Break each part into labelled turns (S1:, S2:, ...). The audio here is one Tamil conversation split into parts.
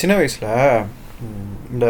S1: சின்ன வயசில் இந்த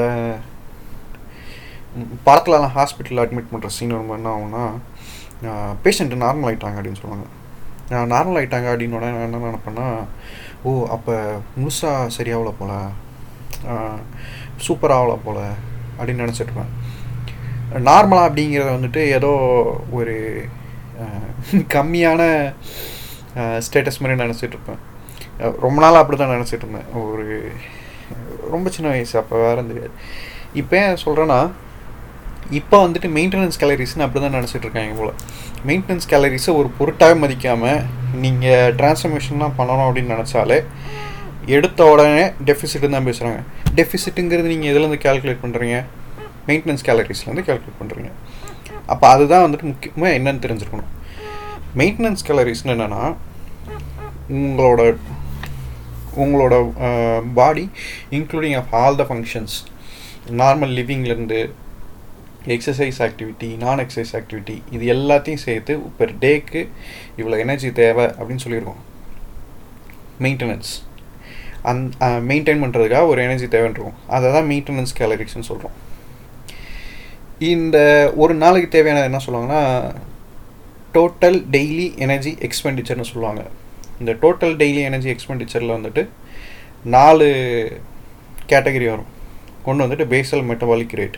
S1: ம், படத்துலலாம் ஹாஸ்பிட்டலில் அட்மிட் பண்ணுற சீன் வரும்போது என்ன ஆகும்னா பேஷண்ட்டு நார்மல் ஆகிட்டாங்க அப்படின்னு சொல்லுவாங்க நார்மல் ஆகிட்டாங்க அப்படின்னு உடனே நான் என்ன நினப்பேன்னா ஓ அப்போ முழுசாக சரியாகல போல சூப்பர் ஆகல போல அப்படின்னு நினச்சிட்ருப்பேன் நார்மலாக அப்படிங்கிறத வந்துட்டு ஏதோ ஒரு அஹ், கம்மியான ஸ்டேட்டஸ் மாதிரி நினச்சிட்டு இருப்பேன் அஹ், ரொம்ப நாளாக அப்படி தான் நினச்சிட்டு இருந்தேன் ஒரு ரொம்ப சின்ன வயசு அப்போ வேறு தெரியாது இப்போ ஏன் சொல்கிறேன்னா இப்போ வந்துட்டு மெயின்டெனன்ஸ் கேலரிஸ்னு அப்படி தான் நினச்சிட்டு இருக்காங்க போல் மெயின்டெனன்ஸ் கேலரிஸை ஒரு பொருட்டாக மதிக்காமல் நீங்கள் டிரான்ஸ்ஃபர்மேஷன்லாம் பண்ணணும் அப்படின்னு நினச்சாலே எடுத்த உடனே டெஃபிசிட்னு தான் பேசுகிறாங்க டெஃபிசிட்டுங்கிறது நீங்கள் எதுலேருந்து கால்குலேட் பண்ணுறீங்க மெயின்டெனன்ஸ் கேலரிஸ்லேருந்து கால்குலேட் பண்ணுறீங்க அப்போ அதுதான் வந்துட்டு முக்கியமாக என்னன்னு தெரிஞ்சுக்கணும் மெயின்டெனன்ஸ் கேலரிஸ்னு என்னென்னா உங்களோட உங்களோட body including of all the functions normal லிவிங்லேருந்து exercise activity non exercise activity இது எல்லாத்தையும் சேர்த்து பெர் டேக்கு இவ்வளோ எனர்ஜி தேவை அப்படின்னு சொல்லியிருக்கோம் மெயின்டெனன்ஸ் அந் மெயின்டைன் பண்ணுறதுக்காக ஒரு எனர்ஜி தேவைன்றிருக்கும் அதை தான் மெயின்டெனன்ஸ் கேலரிஸ்னு சொல்கிறோம் இந்த ஒரு நாளைக்கு தேவையானது என்ன சொல்லுவாங்கன்னா டோட்டல் டெய்லி எனர்ஜி எக்ஸ்பெண்டிச்சர்னு சொல்லுவாங்க இந்த டோட்டல் டெய்லி எனர்ஜி எக்ஸ்பெண்டிச்சரில் வந்துட்டு நாலு கேட்டகரி வரும் ஒன்று வந்துட்டு பேசல் மெட்டபாலிக் ரேட்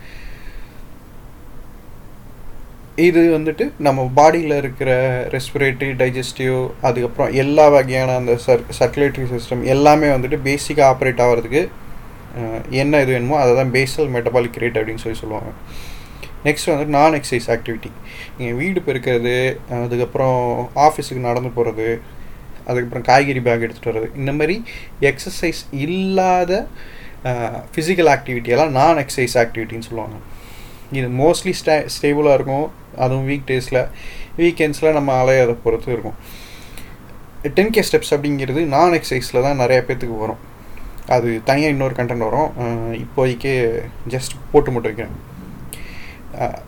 S1: இது வந்துட்டு நம்ம பாடியில் இருக்கிற ரெஸ்பிரேட்டரி டைஜஸ்டிவ் அதுக்கப்புறம் எல்லா வகையான அந்த சர் சர்க்குலேட்டரி சிஸ்டம் எல்லாமே வந்துட்டு பேசிக்காக ஆப்ரேட் ஆகிறதுக்கு அஹ், என்ன இது வேணுமோ அதை தான் பேசல் மெட்டபாலிக் ரேட் அப்படின்னு சொல்லி சொல்லுவாங்க நெக்ஸ்ட் வந்து நான் எக்ஸசைஸ் ஆக்டிவிட்டி நீங்கள் வீடு பெருக்கிறது அதுக்கப்புறம் ஆஃபீஸுக்கு நடந்து போகிறது அதுக்கப்புறம் காய்கறி பேக் எடுத்துகிட்டு வர்றது இந்த மாதிரி எக்ஸசைஸ் இல்லாத ஃபிசிக்கல் ஆக்டிவிட்டியெல்லாம் நான் எக்ஸசைஸ் ஆக்டிவிட்டின்னு சொல்லுவாங்க இது மோஸ்ட்லி ஸ்டே ஸ்டேபிளாக இருக்கும் அதுவும் வீக் டேஸில் வீக்கெண்ட்ஸில் நம்ம அலையாத பொறுத்து இருக்கும் டென் கே ஸ்டெப்ஸ் அப்படிங்கிறது நான் எக்ஸசைஸில் தான் நிறைய பேர்த்துக்கு வரும் அது தனியாக இன்னொரு கண்டென்ட் வரும் அஹ் இப்போதைக்கு ஜஸ்ட் போட்டு மட்டும் வைக்கிறேன் அஹ்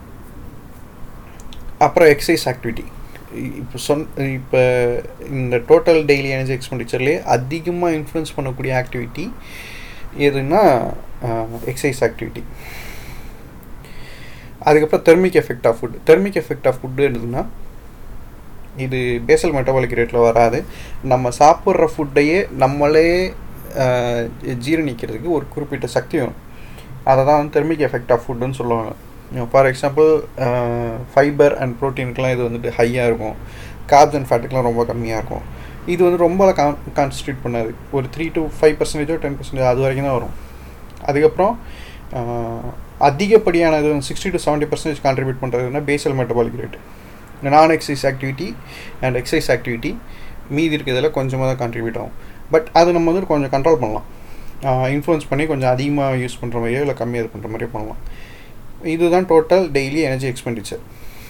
S1: அப்புறம் எக்ஸசைஸ் ஆக்டிவிட்டி இப்போ சொன் இப்போ இந்த டோட்டல் டெய்லி எனர்ஜி எக்ஸ்பெண்டிச்சர்லேயே அதிகமாக இன்ஃப்ளூயன்ஸ் பண்ணக்கூடிய ஆக்டிவிட்டி எதுன்னா எக்ஸசைஸ் ஆக்டிவிட்டி அதுக்கப்புறம் thermic effect of food thermic effect of food இருந்ததுன்னா இது பேசல் மெட்டபாலிக் ரேட்டில் வராது நம்ம சாப்பிட்ற ஃபுட்டையே நம்மளே ஆஹ், ஜீரணிக்கிறதுக்கு ஒரு குறிப்பிட்ட சக்தி வேணும் அதை தான் வந்து தெர்மிக் எஃபெக்ட் ஆஃப் ஃபுட்டுன்னு சொல்லுவாங்க ஃபார் எக்ஸாம்பிள் ஃபைபர் அண்ட் ப்ரோட்டீனுக்கெலாம் இது வந்துட்டு ஹையாக இருக்கும் கார்ப்ஸ் அண்ட் ஃபேட்டுக்கெலாம் ரொம்ப கம்மியாக இருக்கும் இது வந்து ரொம்ப கான் கான்சன்ட்ரேட் பண்ணாது ஒரு த்ரீ டு ஃபைவ் பர்சன்டேஜோ டென் பர்சன்டேஜ் அது வரைக்கும் தான் வரும் அதுக்கப்புறம் ஆஹ், அதிகப்படியான இது sixty to seventy percentage contribute பண்ணுறதுனா basal metabolic rate non exercise activity and exercise activity மீதி இருக்கிறதுல கொஞ்சமாக தான் கான்ட்ரிபியூட் ஆகும் பட் அது நம்ம வந்து கொஞ்சம் கண்ட்ரோல் பண்ணலாம் இன்ஃப்ளூயன்ஸ் பண்ணி கொஞ்சம் அதிகமாக யூஸ் பண்ணுற மாதிரியோ இல்லை கம்மியாக இது பண்ணுற மாதிரியோ பண்ணலாம் இதுதான் total daily energy expenditure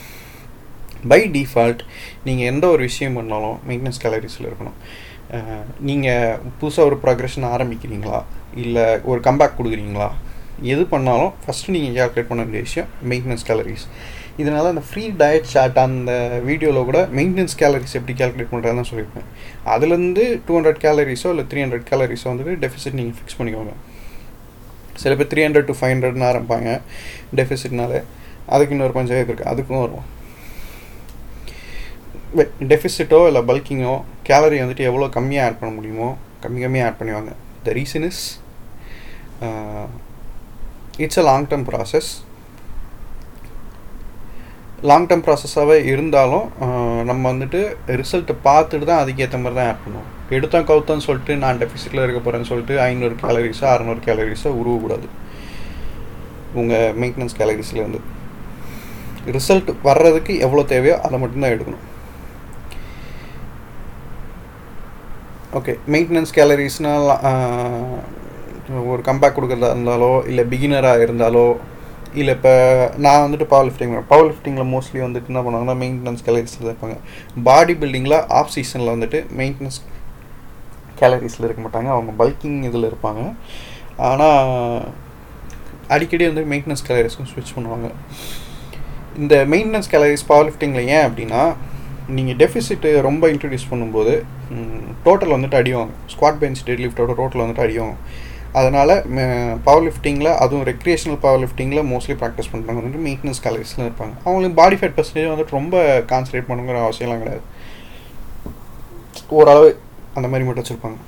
S1: by default நீங்கள் எந்த ஒரு விஷயம் பண்ணாலும் மெயின்டெனன்ஸ் கேலரிஸில் இருக்கணும் நீங்கள் புதுசாக ஒரு ப்ரொக்ரெஷன் ஆரம்பிக்கிறீங்களா இல்லை ஒரு கம்பேக் கொடுக்குறீங்களா எது பண்ணாலும் ஃபஸ்ட்டு நீங்கள் கால்குலேட் பண்ண வேண்டிய விஷயம் மெயின்டெனன்ஸ் கேலரிஸ் இதனால் அந்த ஃப்ரீ டயட் சார்ட் அந்த வீடியோவில் கூட மெயின்டெனன்ஸ் கேலரிஸ் எப்படி கால்குலேட் பண்ணுறதுன்னு சொல்லியிருப்பேன் அதுலேருந்து டூ ஹண்ட்ரட் கேலரிஸோ இல்லை த்ரீ ஹண்ட்ரட் கேலரிஸோ வந்துட்டு டெஃபிசிட் நீங்கள் ஃபிக்ஸ் பண்ணிக்கோங்க சில பேர் த்ரீ ஹண்ட்ரட் டு ஃபைவ் ஹண்ட்ரட்னு ஆரம்பிப்பாங்க டெஃபிசிட்னால அதுக்கு இன்னொரு பஞ்சாயத்து இருக்குது அதுக்கும் வரும் டெஃபிசிட்டோ இல்லை பல்கிங்கோ கேலரி வந்துட்டு எவ்வளோ கம்மியாக ஆட் பண்ண முடியுமோ கம்மி கம்மியாக ஆட் பண்ணுவாங்க the reason is it's a long term process long term ப்ராசஸாகவே இருந்தாலும் ஆஹ், நம்ம வந்துட்டு ரிசல்ட்டை பார்த்துட்டு தான் அதுக்கேற்ற மாதிரி தான் ஆட் பண்ணுவோம் எடுத்தோம் கவுத்தோன்னு சொல்லிட்டு நான் டெஃபிசிட்டில் இருக்க போகிறேன்னு சொல்லிட்டு ஐநூறு கேலரிஸோ அறநூறு கேலரிஸோ உருவக்கூடாது உங்கள் மெயின்டெனன்ஸ் கேலரிஸ்லேருந்து ரிசல்ட் வர்றதுக்கு எவ்வளோ தேவையோ அதை மட்டும்தான் எடுக்கணும் ஓகே மெயின்டெனன்ஸ் கேலரிஸ்னால் ஒரு கம்பேக் கொடுக்குறதா இருந்தாலோ இல்லை பிகினராக இருந்தாலோ இல்லை இப்போ நான் வந்துட்டு பவர் லிஃப்டிங் பவர் லிஃப்டிங்கில் மோஸ்ட்லி வந்துட்டு என்ன பண்ணுவாங்கன்னா மெயின்டெனன்ஸ் கேலரிஸில் தான் இருப்பாங்க பாடி பில்டிங்கில் ஆஃப் சீசனில் வந்துட்டு மெயின்டெனன்ஸ் கேலரிஸில் இருக்க மாட்டாங்க அவங்க பல்கிங் இதில் இருப்பாங்க ஆனால் அடிக்கடி வந்து மெயின்டெனன்ஸ் கேலரிஸ்க்கும் ஸ்விட்ச் பண்ணுவாங்க இந்த மெயின்டெனன்ஸ் கேலரிஸ் பவர் லிஃப்டிங்கில் ஏன் அப்படின்னா நீங்கள் டெஃபிசிட்டு ரொம்ப இன்ட்ரடியூஸ் பண்ணும்போது டோட்டல் வந்துட்டு அடிவாங்க ஸ்குவாட் பெஞ்ச் டெட் லிஃப்டோட டோட்டல் வந்துட்டு அடிவாங்க அதனால் பவர் லிஃப்டிங்கில் அதுவும் ரெக்ரியேஷனல் பவர் லிஃப்டிங்கில் மோஸ்ட்லி ப்ராக்டிஸ் பண்ணுறவங்க வந்துட்டு மெயின்டெனன்ஸ் கேலரிஸில் இருப்பாங்க அவங்களுக்கு பாடி ஃபேட் பர்சன்டேஜ் வந்துட்டு ரொம்ப கான்சன்ட்ரேட் பண்ணுங்கிற அவசியம்லாம் கிடையாது ஓரளவு அந்த மாதிரி மட்டும் வச்சுருப்பாங்க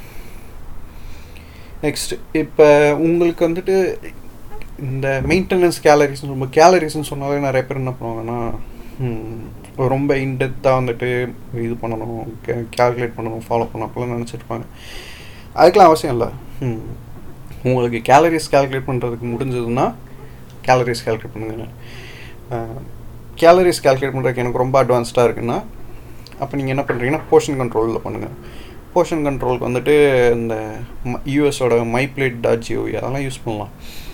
S1: நெக்ஸ்ட் இப்போ உங்களுக்கு வந்துட்டு இந்த மெயின்டெனன்ஸ் கேலரிஸ் ரொம்ப கேலரிஸ்னு சொன்னாலே நிறைய பேர் என்ன பண்ணுவாங்கன்னா ரொம்ப இன்டெப்த்தாக வந்துட்டு இது பண்ணணும் கேல்குலேட் பண்ணணும் ஃபாலோ பண்ணணும் அப்போல்லாம் நினச்சிருப்பாங்க அதுக்கெலாம் அவசியம் இல்லை உங்களுக்கு கேலரிஸ் கேல்குலேட் பண்ணுறதுக்கு முடிஞ்சதுன்னா கேலரிஸ் கேல்குலேட் பண்ணுங்க கேலரிஸ் கேல்குலேட் பண்ணுறதுக்கு எனக்கு ரொம்ப அட்வான்ஸ்டாக இருக்குன்னா அப்போ நீங்கள் என்ன பண்ணுறீங்கன்னா போர்ஷன் கண்ட்ரோலில் பண்ணுங்கள் போர்ஷன் கண்ட்ரோலுக்கு வந்துட்டு இந்த யூஎஸோட மை பிளேட் டாட் ஜிஓவி அதெல்லாம் யூஸ் பண்ணலாம்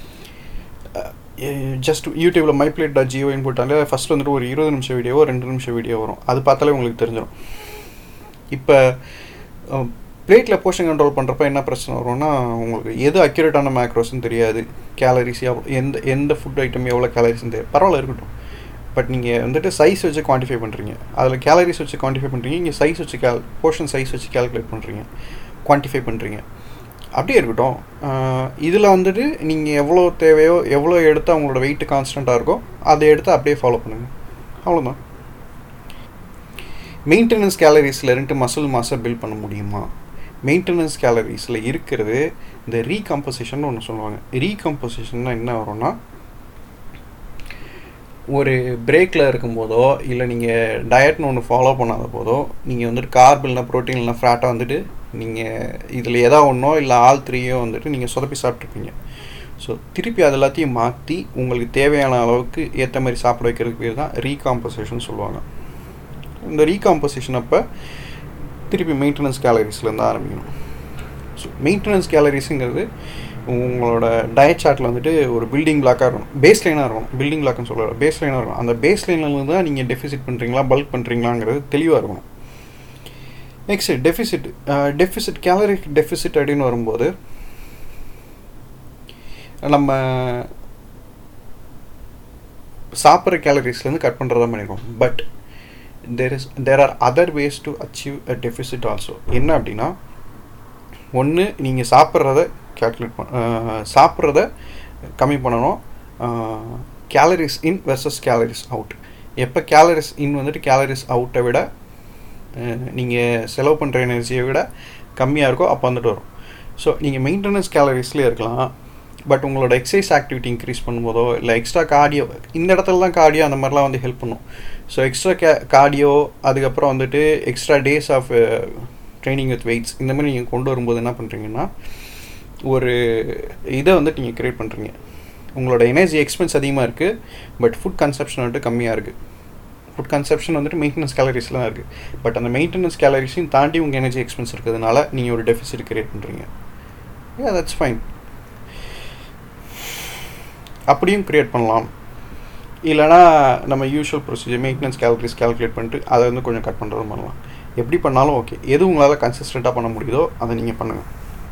S1: ஜஸ்ட் யூடியூப்பில் மை பிளேட் டாட் ஜிஓவின்னு போட்டாலே ஃபஸ்ட் வந்துட்டு ஒரு இருபது நிமிஷம் வீடியோவோ ரெண்டு நிமிஷம் வீடியோ வரும் அது பார்த்தாலே உங்களுக்கு தெரிஞ்சிடும் இப்போ பிளேட்டில் போர்ஷன் கண்ட்ரோல் பண்ணுறப்ப என்ன பிரச்சனை வரும்னா உங்களுக்கு எது அக்யூரேட்டான மேக்ரோஸ்னு தெரியாது கேலரிஸ் எந்த எந்த ஃபுட் ஐட்டம் எவ்வளோ கேலரிஸ்னு தெரியாது பரவாயில்ல இருக்கட்டும் பட் நீங்கள் வந்துட்டு சைஸ் வச்சு குவான்டிஃபை பண்ணுறீங்க அதில் கேலரிஸ் வச்சு குவான்டிஃபை பண்ணுறீங்க இங்கே சைஸ் வச்சு கேல் போர்ஷன் சைஸ் வச்சு கேல்குலேட் பண்ணுறீங்க குவான்டிஃபை பண்ணுறீங்க அப்படியே இருக்கட்டும் இதில் வந்துட்டு நீங்கள் எவ்வளோ தேவையோ எவ்வளோ எடுத்து அவங்களோட வெயிட் கான்ஸ்டண்ட்டாக இருக்கோ அதை எடுத்து அப்படியே ஃபாலோ பண்ணுங்கள் அவ்வளோதான் மெயின்டெனன்ஸ் கேலரிஸில் இருந்து மசில் மாஸை பில்ட் பண்ண முடியுமா மெயின்டெனன்ஸ் கேலரிஸில் இருக்கிறது இந்த ரீகம்போசிஷன் ஒன்று சொல்லுவாங்க ரீகம்போசிஷன்னா என்ன வரும்னா ஒரு பிரேக்கில் இருக்கும்போதோ இல்லை நீங்கள் டயட்னு ஒன்று ஃபாலோ பண்ணாத போதோ நீங்கள் வந்துட்டு கார்ப் இல்லைனா ப்ரோட்டீன் இல்லைனா ஃபேட்டாக வந்துட்டு நீங்கள் இதில் எதா ஒன்றோ இல்லை ஆல் த்ரீயோ வந்துட்டு நீங்கள் சொதப்பி சாப்பிட்ருப்பீங்க ஸோ திருப்பி அது எல்லாத்தையும் மாற்றி உங்களுக்கு தேவையான அளவுக்கு ஏற்ற மாதிரி சாப்பிட வைக்கிறதுக்கு பேர் தான் ரீகாம்போசிஷன் சொல்லுவாங்க இந்த ரீகாம்போசிஷன் அப்போ திருப்பி மெயின்டெனன்ஸ் கேலரிஸ்லேருந்து ஆரம்பிக்கணும் ஸோ மெயின்டெனன்ஸ் கேலரிஸுங்கிறது உங்களோட டயட் சார்ட்டில் வந்துட்டு ஒரு பில்டிங் பிளாக்காக இருக்கணும் பேஸ் லைனாக இருக்கும் பில்டிங் பிளாக்னு சொல்ல பேஸ் லைனாக இருக்கும் அந்த பேஸ் லைனில் தான் நீங்கள் டெஃபிசிட் பண்ணுறீங்களா பல்க் பண்ணுறீங்களாங்கிறது தெளிவாக இருக்கணும் next deficit deficit calorie deficit அப்படின்னு வரும்போது நம்ம சாப்பிட்ற கேலரிஸ்லேருந்து கட் பண்ணுறதா பண்ணியிருக்கோம் but there is there are other ways to achieve a deficit also என்ன அப்படின்னா ஒன்று நீங்கள் சாப்பிட்றத கேல்குலேட் பண்ண சாப்பிட்றத கம்மி பண்ணணும் calories in versus calories out எப்போ கேலரிஸ் இன் வந்துட்டு கேலரிஸ் அவுட்டை விட நீங்கள் செலவு பண்ணுற எனர்ஜியை விட கம்மியாக இருக்கோ அப்போ வந்துட்டு வரும் ஸோ நீங்கள் மெயின்டெனன்ஸ் கேலரிஸ்லேயே இருக்கலாம் பட் உங்களோட எக்ஸசைஸ் ஆக்டிவிட்டி இன்க்ரீஸ் பண்ணும்போதோ இல்லை எக்ஸ்ட்ரா கார்டியோ இந்த இடத்துல தான் கார்டியோ அந்த மாதிரிலாம் வந்து ஹெல்ப் பண்ணும் ஸோ எக்ஸ்ட்ரா கே கார்டியோ அதுக்கப்புறம் வந்துட்டு extra days of training with weights இந்த மாதிரி நீங்கள் கொண்டு வரும்போது என்ன பண்ணுறீங்கன்னா ஒரு இதை வந்துட்டு நீங்கள் க்ரியேட் பண்ணுறீங்க உங்களோட எனர்ஜி எக்ஸ்பென்ஸ் அதிகமாக இருக்குது பட் ஃபுட் கன்சப்ஷன் வந்துட்டு கம்மியாக இருக்குது ஃபுட் கன்சப்ஷன் வந்துட்டு மெயின்டெனன்ஸ் கேலரிஸில் தான் இருக்குது பட் அந்த மெயின்டெனன்ஸ் கேலரிஸையும் தாண்டி உங்கள் எனர்ஜி எக்ஸ்பென்ஸ் இருக்கிறதுனால நீங்கள் ஒரு டெஃபிசிட் க்ரியேட் பண்ணுறீங்க ஏ தட்ஸ் ஃபைன் அப்படியும் க்ரியேட் பண்ணலாம் இல்லைனா நம்ம usual procedure maintenance calories calculate பண்ணிட்டு அதை வந்து கொஞ்சம் கட் பண்ணுறது பண்ணலாம் எப்படி பண்ணாலும் ஓகே எது உங்களால் கன்சிஸ்டண்ட்டாக பண்ண முடியுதோ அதை நீங்கள் பண்ணுங்கள்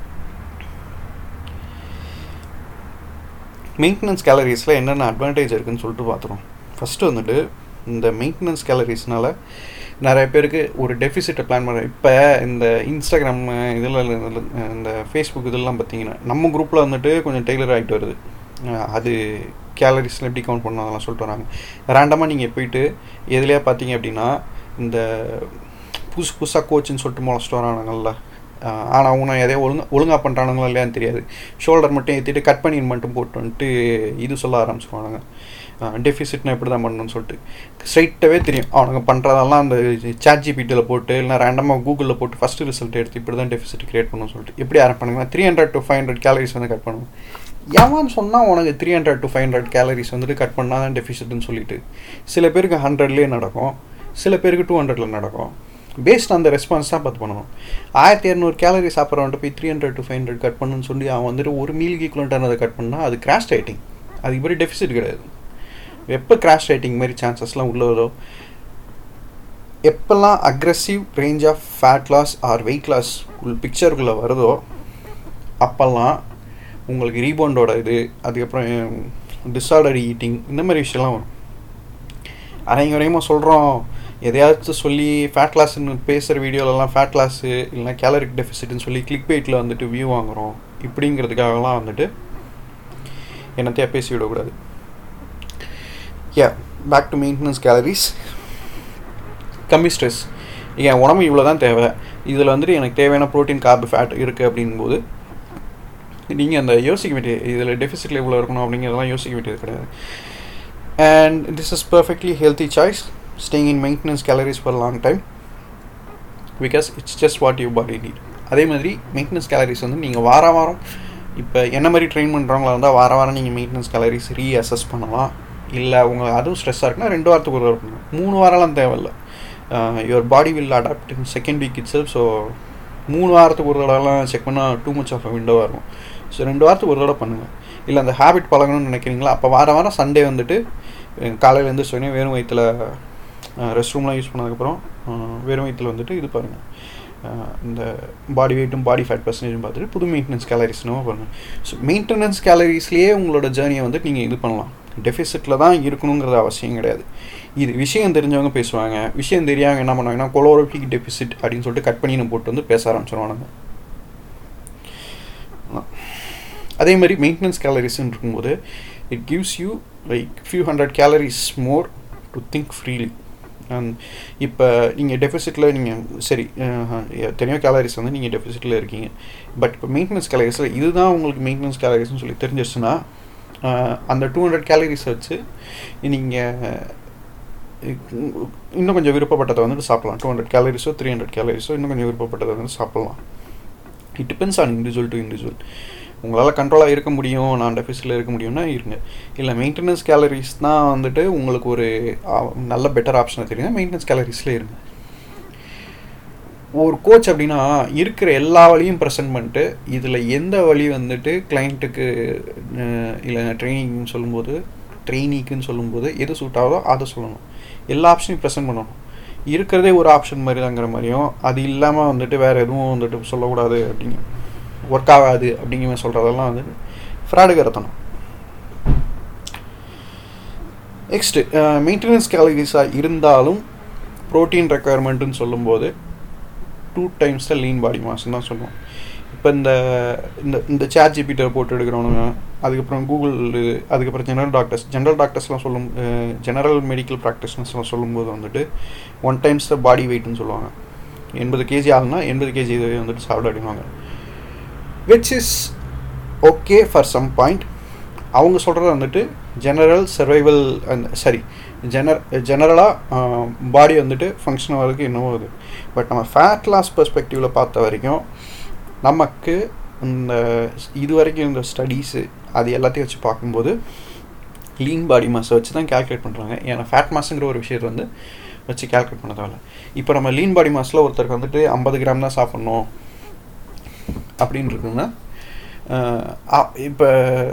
S1: மெயின்டெனன்ஸ் கேலரிஸில் என்னென்ன அட்வான்டேஜ் இருக்குதுன்னு சொல்லிட்டு பார்த்துருவோம் ஃபஸ்ட்டு வந்துட்டு இந்த மெயின்டெனன்ஸ் கேலரிஸ்னால நிறைய பேருக்கு ஒரு டெஃபிசிட்டை பிளான் பண்ணுறேன் இப்போ இந்த இன்ஸ்டாகிராம் இதில் இந்த ஃபேஸ்புக் இதெல்லாம் பார்த்தீங்கன்னா நம்ம குரூப்பில் வந்துட்டு கொஞ்சம் டெய்லர் ஆகிட்டு வருது அது கேலரிஸில் எப்படி கவுண்ட் பண்ணணும் அதெல்லாம் சொல்லிட்டு வராங்க ரேண்டமாக நீங்கள் போயிட்டு எதுலையா பார்த்தீங்க அப்படின்னா இந்த புதுசு புதுசாக கோச்சுன்னு சொல்லிட்டு முளைச்சிட்டு வரானுங்கள்ல ஆனால் அவங்க எதையோ ஒழுங்கா ஒழுங்காக பண்ணுறானுங்களா இல்லையான்னு தெரியாது ஷோல்டர் மட்டும் ஏற்றிட்டு கட் பண்ணி மட்டும் போட்டு வந்துட்டு இது சொல்ல ஆரம்பிச்சுருவானுங்க டெஃபிசிட்னா எப்படி தான் பண்ணணும்னு சொல்லிட்டு ஸ்ட்ரைட்டாகவே தெரியும் அவனுங்க பண்ணுறதெல்லாம் அந்த சாட் ஜிபிடியில் போட்டு இல்லை ரேண்டமாக கூகுளில் போட்டு ஃபஸ்ட்டு ரிசல்ட் எடுத்து இப்படி தான் டெஃபிசிட் க்ரியேட் பண்ணணும்னு சொல்லிட்டு எப்படி ஆரம்பிப்பானுங்கன்னா three hundred to five hundred calories வந்து கட் பண்ணுவோம் எவன் சொன்னால் உனக்கு three hundred to five hundred calories வந்துட்டு கட் பண்ணால் தான் டெஃபிசிட்னு சொல்லிட்டு சில பேருக்கு ஹண்ட்ரட்லேயே நடக்கும் சில பேருக்கு டூ ஹண்ட்ரடில் நடக்கும் பேஸ்ட் அந்த ரெஸ்பான்ஸ் தான் பார்த்து பண்ணணும் ஆயிரத்தி இரநூறு கேலரி சாப்பிட்றவன்ட்டு போய் three hundred to five hundred cut பண்ணணும்னு சொல்லி அவன் வந்துட்டு ஒரு மீலுக்கு ஈக்குவலண்ட்டான அதை கட் பண்ணால் அது கிராஷ் ரைட்டிங் அதுக்கு மாதிரி டெஃபிசிட் கிடையாது எப்போ கிராஷ் ரைட்டிங் மாதிரி சான்சஸ்லாம் உள்ளதோ எப்போல்லாம் aggressive range of fat loss or weight loss உள் பிக்சருக்குள்ளே வருதோ அப்போல்லாம் உங்களுக்கு ரீபவுண்டோட இது அதுக்கப்புறம் டிஸார்டர் ஈட்டிங் இந்த மாதிரி விஷயம்லாம் வரும் அரைங்க வரையுமா சொல்கிறோம் எதையாச்சும் சொல்லி ஃபேட் லாஸ்ன்னு பேசுகிற வீடியோலலாம் ஃபேட் லாஸு இல்லைனா கேலரிக் டெஃபிசிட்னு சொல்லி கிளிக் பைட்டில் வந்துட்டு வியூ வாங்குகிறோம் இப்படிங்கிறதுக்காகலாம் வந்துட்டு என்னத்தையா பேசி விடக்கூடாது yeah back to maintenance calories கம்மி ஸ்ட்ரெஸ் என் உடம்பு இவ்வளோ தான் தேவை இதில் வந்துட்டு எனக்கு தேவையான ப்ரோட்டீன் கார்பு ஃபேட் இருக்குது அப்படிங்கும்போது நீங்கள் அந்த யோசிக்க வேண்டிய இதில் டெஃபிசிட்டில் எவ்வளோ இருக்கணும் அப்படிங்கிறதெல்லாம் யோசிக்க வேண்டியது கிடையாது and this is perfectly healthy choice staying in maintenance calories for long time because it's just what you body need அதே மாதிரி மெயின்டெனன்ஸ் கேலரிஸ் வந்து நீங்கள் வார வாரம் இப்போ என்ன மாதிரி ட்ரெயின் பண்ணுறவங்களா இருந்தால் வார வாரம் நீங்கள் மெயின்டெனன்ஸ் கேலரிஸ் ரீ அசஸ் பண்ணலாம் இல்லை உங்கள் அதுவும் ஸ்ட்ரெஸ்ஸாக இருக்குன்னா ரெண்டு வாரத்துக்கு ஒரு வாரம் பண்ணலாம் மூணு வாரம்லாம் தேவையில்ல your body will adapt in second week itself so மூணு வாரத்துக்கு ஒரு தடவைலாம் செக் பண்ணால் டூ மச் ஆஃப் விண்டோவாக இருக்கும் ஸோ ரெண்டு வாரத்துக்கு ஒரு தடவை பண்ணுங்கள் இல்லை அந்த ஹேபிட் பழகணும்னு நினைக்கிறீங்களா அப்போ வார வாரம் சண்டே வந்துட்டு காலையில் இருந்து சொன்னேன் வெறும் வயிற்றில் ரெஸ்ட் ரூம்லாம் யூஸ் பண்ணதுக்கப்புறம் வெறும் வயிற்றில் வந்துட்டு இது பாருங்கள் இந்த பாடி வெயிட்டும் பாடி ஃபேட் பர்சன்டேஜும் பார்த்துட்டு புது மெயின்டெனன்ஸ் கேலரிஸ் நம்ம பண்ணுங்கள் ஸோ மெயின்டெனன்ஸ் கேலரிஸ்லேயே உங்களோட ஜேர்னியை வந்துட்டு நீங்கள் இது பண்ணலாம் டெஃபிசிட்டில் தான் இருக்கணுங்கிறது அவசியம் கிடையாது இது விஷயம் தெரிஞ்சவங்க பேசுவாங்க விஷயம் தெரியாமல் என்ன பண்ணுவாங்கன்னா கொலோரோபிக் டெஃபிசிட் அப்படின்னு சொல்லிட்டு கட் பண்ணி போட்டு வந்து பேச ஆரம்பிச்சிருவானுங்க அதே மாதிரி மெயின்டெனன்ஸ் கேலரிஸ்ன்னு இருக்கும்போது it gives you like few hundred calories more to think freely and இப்போ நீங்கள் டெஃபிசிட்டில் நீங்கள் சரி எத்தனையோ கேலரிஸ் வந்து நீங்கள் டெஃபிசிட்டில் இருக்கீங்க பட் இப்போ மெயின்டெனன்ஸ் கேலரிஸில் இதுதான் உங்களுக்கு மெயின்டெனன்ஸ் கேலரிஸ்னு சொல்லி தெரிஞ்சிச்சுன்னா அந்த டூ ஹண்ட்ரட் கேலரிஸ் வச்சு நீங்கள் இன்னும் கொஞ்சம் விருப்பப்பட்டதை வந்துட்டு சாப்பிட்லாம் டூ ஹண்ட்ரட் கேலரிஸோ த்ரீ ஹண்ட்ரட் கேலரிஸோ இன்னும் கொஞ்சம் விருப்பப்பட்டதை வந்து சாப்பிட்லாம் it depends on individual to individual உங்களால் கண்ட்ரோலாக இருக்க முடியும் நான் டெஃபிஸில் இருக்க முடியும்னா இருங்க இல்லை மெயின்டெனன்ஸ் கேலரிஸ் தான் வந்துட்டு உங்களுக்கு ஒரு நல்ல பெட்டர் ஆப்ஷனாக தெரியும் மெயின்டெனன்ஸ் கேலரிஸில் இருங்க ஒரு கோச் அப்படின்னா இருக்கிற எல்லா வழியும் ப்ரெசென்ட் பண்ணிட்டு இதில் எந்த வழி வந்துட்டு கிளைண்ட்டுக்கு இல்லை ட்ரைனிங்னு சொல்லும்போது ட்ரெயினிக்குன்னு சொல்லும்போது எது சூட் ஆகுதோ அதை சொல்லணும் எல்லா ஆப்ஷனையும் ப்ரெசென்ட் பண்ணணும் இருக்கிறதே ஒரு ஆப்ஷன் மாதிரி தாங்கிற மாதிரியும் அது இல்லாமல் வந்துட்டு வேறு எதுவும் வந்துட்டு சொல்லக்கூடாது அப்படிங்க ஒர்க் ஆகாது அப்படிங்கிற மாதிரி சொல்கிறதெல்லாம் வந்து ஃப்ராடு கருத்தணும் நெக்ஸ்ட்டு மெயின்டெனன்ஸ் கேலரிஸாக இருந்தாலும் ப்ரோட்டீன் ரெக்குயர்மெண்ட்டுன்னு சொல்லும்போது two times the lean body மாஸ்ன்னு தான் சொல்லுவோம் இப்போ இந்த இந்த இந்த சேட் ஜிபிட்டர் போட்டு எடுக்கிறவனுங்க அதுக்கப்புறம் கூகுள் அதுக்கப்புறம் ஜெனரல் டாக்டர்ஸ் ஜெனரல் டாக்டர்ஸ்லாம் சொல்லும் ஜெனரல் மெடிக்கல் ப்ராக்டிஸ்னஸ்லாம் சொல்லும்போது வந்துட்டு ஒன் டைம்ஸ் த பாடி வெயிட்னு சொல்லுவாங்க எண்பது கேஜி ஆகுனா எண்பது கேஜி இது வந்துட்டு சாப்பிட அப்படிவாங்க which is okay for some point அவங்க சொல்கிறது வந்துட்டு ஜெனரல் சர்வைவல் அந்த சரி ஜெனர் ஜெனரலாக பாடி வந்துட்டு ஃபங்க்ஷன் ஆகிறதுக்கு என்னவோ அது பட் நம்ம ஃபேட் லாஸ் பெர்ஸ்பெக்டிவில் பார்த்த வரைக்கும் நமக்கு இந்த இது வரைக்கும் இந்த ஸ்டடீஸு அது எல்லாத்தையும் வச்சு பார்க்கும்போது லீன் பாடி மாஸை வச்சு தான் கேல்குலேட் பண்ணுறாங்க ஏன்னா ஃபேட் மாஸுங்கிற ஒரு விஷயத்தை வந்து வச்சு கேல்குலேட் பண்ண தேவையில்ல இப்போ நம்ம லீன் பாடி மாஸில் ஒருத்தருக்கு வந்துட்டு ஐம்பது கிராம் தான் சாப்பிட்ணும் அப்படின்னு இருக்குன்னா இப்போ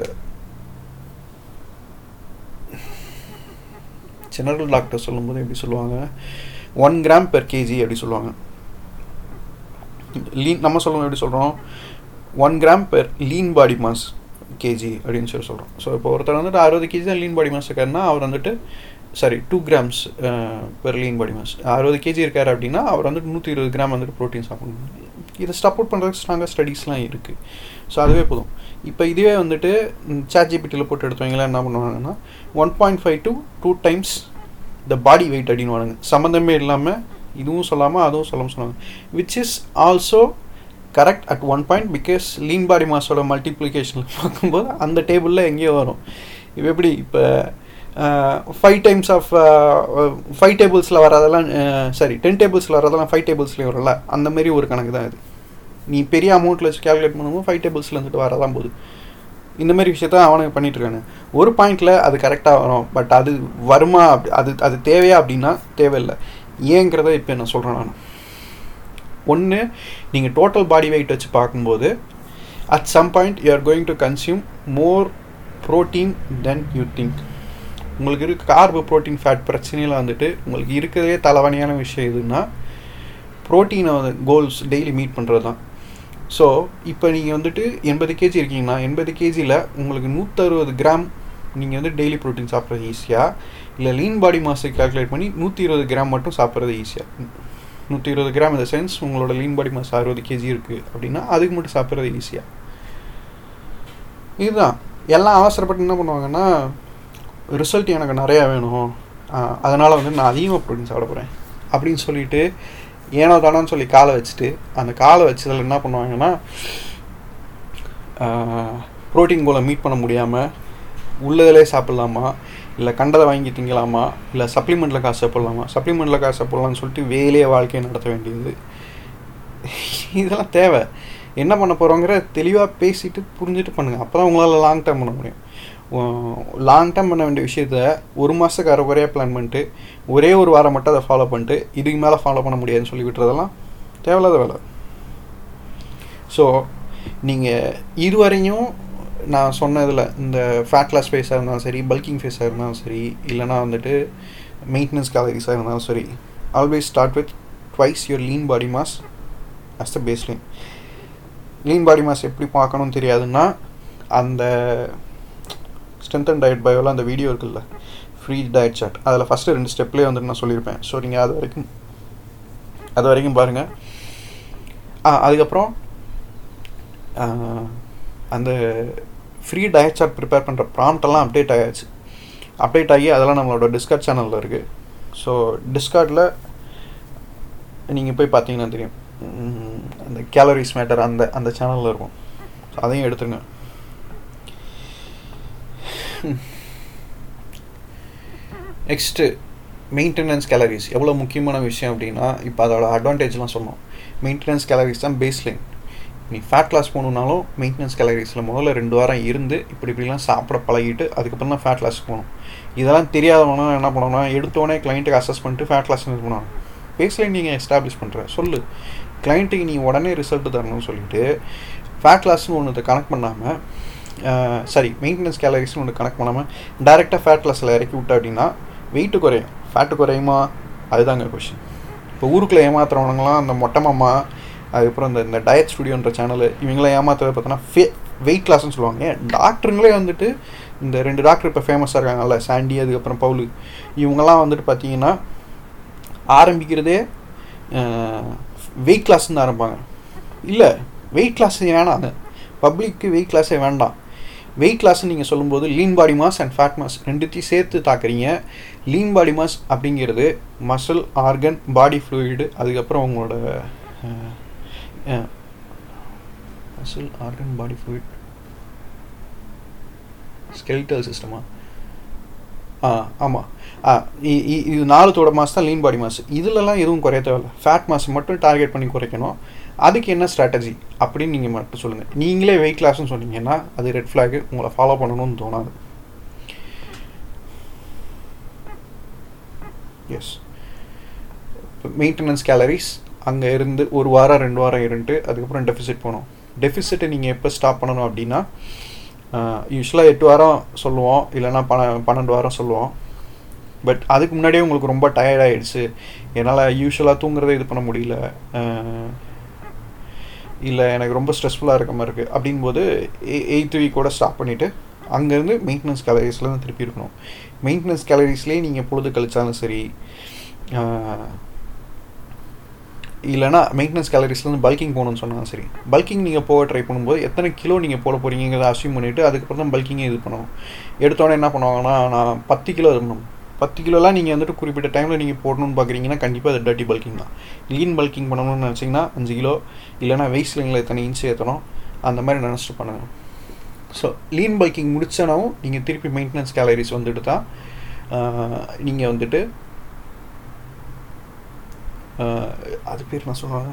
S1: ஜெனரல் டாக்டர் சொல்லும்போது எப்படி சொல்லுவாங்க ஒன் கிராம் பெர் கேஜி அப்படி சொல்லுவாங்க லீன் நம்ம சொல்லுவோம் எப்படி சொல்கிறோம் one gram per lean body mass KG அப்படின்னு சொல்லி சொல்கிறோம் ஸோ இப்போ ஒருத்தர் வந்துட்டு அறுபது கேஜி தான் லீன் பாடி மாஸ் இருக்காருன்னா அவர் வந்துட்டு sorry two grams per lean body mass அறுபது கேஜி இருக்கார் அப்படின்னா அவர் வந்துட்டு நூற்றி இருபது கிராம் வந்துட்டு ப்ரோட்டீன் சாப்பிடணும் இதை சப்போர்ட் பண்ணுறதுக்கு ஸ்ட்ராங்காக ஸ்டடீஸ்லாம் இருக்குது ஸோ அதுவே போதும் இப்போ இதுவே வந்துட்டு சாட் ஜிபிட்டியில் போட்டு எடுத்தவங்களாம் என்ன பண்ணுவாங்கன்னா one point five to two times the body weight அப்படின்னு வாங்க சம்மந்தமே இல்லாமல் இதுவும் சொல்லாமல் அதுவும் சொல்லாமல் சொன்னாங்க which is also correct at one point because lean body மாஸோட மல்டிப்ளிகேஷனில் பார்க்கும்போது அந்த டேபிளில் எங்கேயோ வரும் இப்போ எப்படி இப்போ ஃபைவ் டைம்ஸ் ஆஃப் ஃபைவ் டேபிள்ஸில் வரதெல்லாம் சாரி டென் டேபிள்ஸில் வரதெல்லாம் ஃபைவ் டேபிள்ஸ்லேயும் வரல அந்த மாதிரி ஒரு கணக்கு தான் இது நீ பெரிய அமௌண்ட்டில் வச்சு கேல்குலேட் பண்ணும்போது ஃபைவ் டேபிள்ஸில் வந்துட்டு வரதான் போகுது இந்த மாதிரி விஷயத்த அவனுக்கு பண்ணிட்டு இருக்கானு ஒரு பாயிண்டில் அது கரெக்டாக வரும் பட் அது வருமா அப்படி அது அது தேவையா அப்படின்னா தேவையில்லை ஏங்கிறத இப்போ நான் சொல்கிறேன் நான் ஒன்று நீங்கள் டோட்டல் பாடி வெயிட் வச்சு பார்க்கும்போது at some point you are going to consume more protein then you think உங்களுக்கு இருக்க கார்பு ப்ரோட்டீன் ஃபேட் பிரச்சனையில் வந்துட்டு உங்களுக்கு இருக்கிறதே தலைவணியான விஷயம் எதுன்னா ப்ரோட்டீனை வந்து கோல்ஸ் டெய்லி மீட் பண்ணுறது தான் ஸோ இப்போ நீங்கள் வந்துட்டு எண்பது கேஜி இருக்கீங்கன்னா எண்பது கேஜியில் உங்களுக்கு நூற்றறுபது கிராம் நீங்கள் வந்து டெய்லி ப்ரோட்டீன் சாப்பிட்றது ஈஸியாக இல்லை லீன் பாடி மாஸை கால்குலேட் பண்ணி நூற்றி இருபது கிராம் மட்டும் சாப்பிட்றது ஈஸியாக நூற்றி இருபது கிராம் இந்த சென்ஸ் உங்களோட லீன் பாடி மாஸ் அறுபது கேஜி இருக்குது அப்படின்னா அதுக்கு மட்டும் சாப்பிட்றது ஈஸியாக இதுதான் எல்லாம் அவசரப்பட்டு என்ன பண்ணுவாங்கன்னா ரிசல்ட் எனக்கு நிறையா வேணும் அதனால் வந்து நான் அதிகமாக ப்ரோட்டீன் சாப்பிட போகிறேன் அப்படின்னு சொல்லிட்டு ஏனோ தானோன்னு சொல்லி காலை வச்சுட்டு அந்த காலை வச்சதில் என்ன பண்ணுவாங்கன்னா ப்ரோட்டீன் கோலை மீட் பண்ண முடியாமல் உள்ளதிலே சாப்பிட்லாமா இல்லை கண்டதை வாங்கி திங்கலாமா இல்லை சப்ளிமெண்ட்டில் காசு சாப்பிட்லாமா சப்ளிமெண்ட்டில் காசு சாப்பிட்லான்னு சொல்லிட்டு வேலையே வாழ்க்கையை நடத்த வேண்டியது இதெல்லாம் தேவை என்ன பண்ண போகிறோங்கிற தெளிவாக பேசிட்டு புரிஞ்சுட்டு பண்ணுங்கள் அப்போ தான் உங்களால் லாங் டேர்ம் பண்ண முடியும் லாங் டேர்ம் பண்ண வேண்டிய விஷயத்த ஒரு மாதத்துக்கு அரை குறையாக பிளான் பண்ணிட்டு ஒரே ஒரு வாரம் மட்டும் அதை ஃபாலோ பண்ணிட்டு இதுக்கு மேலே ஃபாலோ பண்ண முடியாதுன்னு சொல்லி விட்டுறதெல்லாம் தேவையில்லாத வேலை ஸோ நீங்கள் இதுவரையும் நான் சொன்னதில் இந்த ஃபேட் லாஸ் ஃபேஸாக இருந்தாலும் சரி பல்கிங் ஃபேஸாக இருந்தாலும் சரி இல்லைனா வந்துட்டு மெயின்டெனன்ஸ் கேலரிஸாக இருந்தாலும் சரி always start with twice your lean body mass as the baseline lean body mass எப்படி பார்க்கணும்னு தெரியாதுன்னா அந்த ஸ்ட்ரென்த் அண்ட் டயட் பயோவில் அந்த வீடியோ இருக்குல்ல ஃப்ரீ டயட் சார்ட் அதில் ஃபஸ்ட்டு ரெண்டு ஸ்டெப்லேயே வந்துட்டு நான் சொல்லியிருப்பேன் ஸோ நீங்கள் அது வரைக்கும் அது வரைக்கும் பாருங்கள் ஆ அதுக்கப்புறம் அந்த ஃப்ரீ டயட் சார்ட் ப்ரிப்பேர் பண்ணுற ப்ராம்ப்டெல்லாம் அப்டேட் ஆகிடுச்சு அப்டேட் ஆகி அதெல்லாம் நம்மளோட டிஸ்கார்ட் சேனலில் இருக்குது ஸோ டிஸ்கார்டில் நீங்கள் போய் பார்த்தீங்கன்னா தெரியும் அந்த கேலரிஸ் மேட்டர் அந்த அந்த சேனலில் இருக்கும் ஸோ அதையும் எடுத்துருங்க நெக்ஸ்ட்டு மெயின்டெனன்ஸ் கேலரிஸ் எவ்வளோ முக்கியமான விஷயம் அப்படின்னா இப்போ அதோட அட்வான்டேஜ்லாம் சொன்னோம் மெயின்டெனன்ஸ் கேலரிஸ் தான் பேஸ் லைன் நீ ஃபேட் லாஸ் போகணுன்னாலும் மெயின்டெனன்ஸ் கேலரிஸில் முதல்ல ரெண்டு வாரம் இருந்து இப்படி இப்படிலாம் சாப்பிட பழகிட்டு அதுக்கப்புறம் தான் ஃபேட் லாஸ் போகணும் இதெல்லாம் தெரியாதவனா என்ன பண்ணணும்னா எடுத்தோடனே கிளைண்ட்டுக்கு அசஸ் பண்ணிட்டு ஃபேட் லாஸ் இது பண்ணணும் பேஸ் லைன் நீங்கள் எஸ்டாப்ளிஷ் பண்ணுற சொல்லு கிளைண்ட்டுக்கு நீ உடனே ரிசல்ட் தரணும்னு சொல்லிட்டு ஃபேட் லாஸ்னு ஒன்று கனெக்ட் பண்ணாமல் சாரி மெயின்டெனன்ஸ் கேலரிஸ்னு ஒன்று கனெக்ட் பண்ணாமல் டேரெக்டாக ஃபேட் லாஸில் இறக்கி விட்டா அப்படின்னா வெயிட்டு குறையும் ஃபேட்டு குறையுமா அதுதாங்க கொஷின் இப்போ ஊருக்குள்ளே ஏமாத்துறவனுங்களாம் அந்த மொட்டை மாமா அதுக்கப்புறம் இந்த இந்த டயட் ஸ்டுடியோன்ற சேனல் இவங்களாம் ஏமாத்துறது பார்த்தோன்னா ஃபே வெயிட் லாஸ்ன்னு சொல்லுவாங்க டாக்டருங்களே வந்துட்டு இந்த ரெண்டு டாக்டர் இப்போ ஃபேமஸாக இருக்காங்கல்ல சாண்டி அதுக்கப்புறம் பவுலு இவங்கெல்லாம் வந்துட்டு பார்த்தீங்கன்னா ஆரம்பிக்கிறதே வெயிட் கிளாஸ்ன்னு ஆரம்பிப்பாங்க இல்லை வெயிட் கிளாஸ் வேணாம் பப்ளிக்கு வெயிட் கிளாஸே வேண்டாம் வெயிட் கிளாஸ் நீங்கள் சொல்லும்போது lean body mass and fat mass ரெண்டுத்தையும் சேர்த்து தாக்குறீங்க லீன் பாடி மாஸ் அப்படிங்கிறது மசில் ஆர்கன் பாடி ஃப்ளூயிடு அதுக்கப்புறம் உங்களோட muscle organ body fluid skeletal சிஸ்டமா ஆ ஆமாம் ஆ இது நாலுத்தோட மாஸ் தான் லீன் பாடி மாஸ் இதிலலாம் எதுவும் குறைய தேவையில்ல ஃபேட் மாஸ் மட்டும் டார்கெட் பண்ணி குறைக்கணும் அதுக்கு என்ன ஸ்ட்ராட்டஜி அப்படின்னு நீங்கள் மட்டும் சொல்லுங்கள் நீங்களே வெயிட் லாஸ்ன்னு சொன்னீங்கன்னா அது ரெட் ஃப்ளாகு உங்களை ஃபாலோ பண்ணணும்னு தோணாது எஸ் மெயின்டெனன்ஸ் கேலரிஸ் அங்கே இருந்து ஒரு வாரம் ரெண்டு வாரம் இருந்துட்டு அதுக்கப்புறம் டெஃபிசிட் போகணும் டெஃபிசிட்டை நீங்கள் எப்போ ஸ்டாப் பண்ணணும் அப்படின்னா யூஸ்வலாக எட்டு வாரம் சொல்லுவோம் இல்லைனா பன பன்னெண்டு வாரம் சொல்லுவோம் பட் அதுக்கு முன்னாடியே உங்களுக்கு ரொம்ப டயர்ட் ஆகிடுச்சு என்னால் யூஸ்வலாக தூங்குறதே இது பண்ண முடியல இல்லை எனக்கு ரொம்ப ஸ்ட்ரெஸ்ஃபுல்லாக இருக்க மாதிரி இருக்குது அப்படின்போது எயித்து வீக்கோட ஸ்டாப் பண்ணிவிட்டு அங்கேருந்து மெயின்டெனன்ஸ் கேலரிஸில் தான் திருப்பி இருக்கணும் மெயின்டெனன்ஸ் கேலரிஸ்லேயே நீங்கள் பொழுது கழிச்சாலும் சரி இல்லைனா மெயின்டெனன்ஸ் கேலரிஸ்லேருந்து பல்கிங் போகணும்னு சொன்னாலும் சரி பல்கிங் நீங்கள் போக ட்ரை பண்ணும்போது எத்தனை கிலோ நீங்கள் போட போகிறீங்கிறத அசியூம் பண்ணிவிட்டு அதுக்கப்புறம் தான் பல்கிங்கே இது பண்ணணும் எடுத்தோடனே என்ன பண்ணுவாங்கன்னா நான் பத்து கிலோ இருக்கணும் பத்து கிலோலாம் நீங்கள் வந்துட்டு குறிப்பிட்ட டைமில் நீங்கள் போடணும்னு பார்க்குறீங்கன்னா கண்டிப்பாக அது டர்ட்டி பல்கிங் தான் லீன் பல்கிங் பண்ணணும்னு நினச்சிங்கன்னா அஞ்சு கிலோ இல்லைனா வெயிட் ஸ்லிங்கில் எத்தனை இன்ச்சு ஏற்றணும் அந்த மாதிரி நினச்சிட்டு பண்ணுங்கள் ஸோ லீன் பல்கிங் முடிச்சனாவும் நீங்கள் திருப்பி மெயின்டெனன்ஸ் கேலரிஸ் வந்துட்டு தான் நீங்கள் வந்துட்டு அது பேர் நான் சொல்லுவாங்க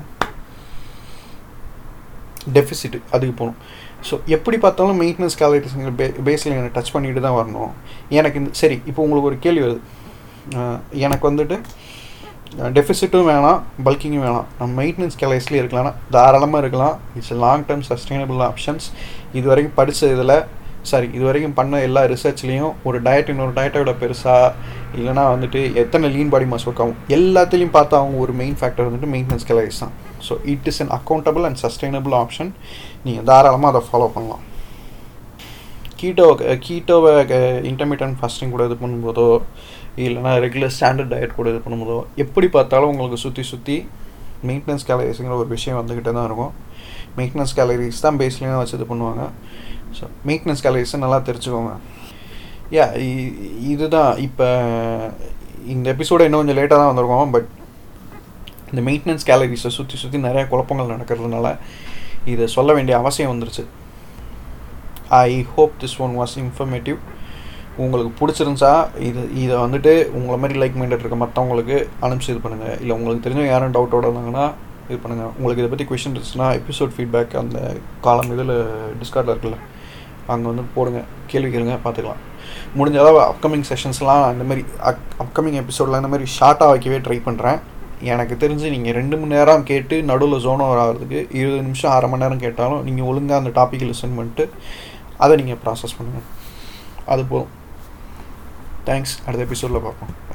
S1: டெஃபிசிட் அதுக்கு போகணும் ஸோ எப்படி பார்த்தாலும் மெயின்டெனன்ஸ் கேலரிஸ்ங்கிற பே பேஸில் எனக்கு டச் பண்ணிட்டு தான் வரணும் எனக்கு இந்த சரி இப்போ உங்களுக்கு ஒரு கேள்வி வருது எனக்கு வந்துட்டு டெஃபிசிட்டும் வேணாம் பல்கிங்கும் வேணாம் நம்ம மெயின்டெனன்ஸ் கேலரிஸ்லேயே இருக்கலாம்னா தாராளமாக இருக்கலாம் it's long term sustainable options இது வரைக்கும் படித்த இதில் சாரி இது வரைக்கும் பண்ண எல்லா ரிசர்ச்லேயும் ஒரு டயட் இன்னொரு டயட்டை விட பெருசாக இல்லைனா வந்துட்டு எத்தனை லீன் பாடி மாஸ் ஒர்க் ஆகும் எல்லாத்துலேயும் பார்த்தா அவங்க ஒரு மெயின் ஃபேக்டர் வந்துட்டு மெயின்டெனன்ஸ் கேலரிஸ் தான் so it is an accountable and sustainable option நீங்கள் தாராளமாக அதை ஃபாலோ பண்ணலாம் கீட்டோ கீட்டோவை இன்டர்மீடியன்ட் ஃபாஸ்டிங் கூட இது பண்ணும்போதோ இல்லைனா ரெகுலர் ஸ்டாண்டர்ட் டயட் கூட இது பண்ணும்போதோ எப்படி பார்த்தாலும் உங்களுக்கு சுற்றி சுற்றி மெயின்டெனன்ஸ் கேலரிஸுங்கிற ஒரு விஷயம் வந்துக்கிட்டே தான் இருக்கும் மெயின்டெனன்ஸ் கேலரிஸ் தான் பேஸ்லேயும் வச்சு இது பண்ணுவாங்க ஸோ மெயின்டெனன்ஸ் கேலரிஸை நல்லா தெரிஞ்சுக்கோங்க யா இதுதான் இப்போ இந்த எபிசோட இன்னும் கொஞ்சம் லேட்டாக தான் வந்திருக்கோம் பட் இந்த மெயின்டெனன்ஸ் கேலரிஸை சுற்றி சுற்றி நிறையா குழப்பங்கள் நடக்கிறதுனால இதை சொல்ல வேண்டிய அவசியம் வந்துருச்சு I hope this one was informative உங்களுக்கு பிடிச்சிருந்துச்சா இது இதை வந்துட்டு உங்களை மாதிரி லைக் மைண்டட் இருக்க மற்றவங்களுக்கு அனுப்பிச்சு இது பண்ணுங்கள் இல்லை உங்களுக்கு தெரிஞ்சவங்க யாரும் டவுட்டோட இருந்தாங்கன்னா இது பண்ணுங்கள் உங்களுக்கு இதை பற்றி கொஷின் இருந்துச்சுன்னா எபிசோட் ஃபீட்பேக் அந்த காலம் இதில் டிஸ்கார்டில் இருக்குல்ல அங்கே வந்து போடுங்க கேள்வி கேளுங்க பார்த்துக்கலாம் முடிஞ்ச அளவு அப்கமிங் செஷன்ஸ்லாம் இந்த மாதிரி அக் அப்கமிங் எபிசோடில் இந்த மாதிரி ஷார்ட்டாக வைக்கவே ட்ரை பண்ணுறேன் எனக்கு தெரிஞ்சு நீங்கள் ரெண்டு மணி நேரம் கேட்டு நடுவில் ஜோன் ஓவர் ஆகிறதுக்கு இருபது நிமிஷம் அரை மணி நேரம் கேட்டாலும் நீங்கள் ஒழுங்காக அந்த டாப்பிக்கை லிசன் பண்ணிட்டு அதை நீங்கள் ப்ராசஸ் பண்ணுங்கள் அது போதும் தேங்க்ஸ் அடுத்த எபிசோடில் பார்ப்போம்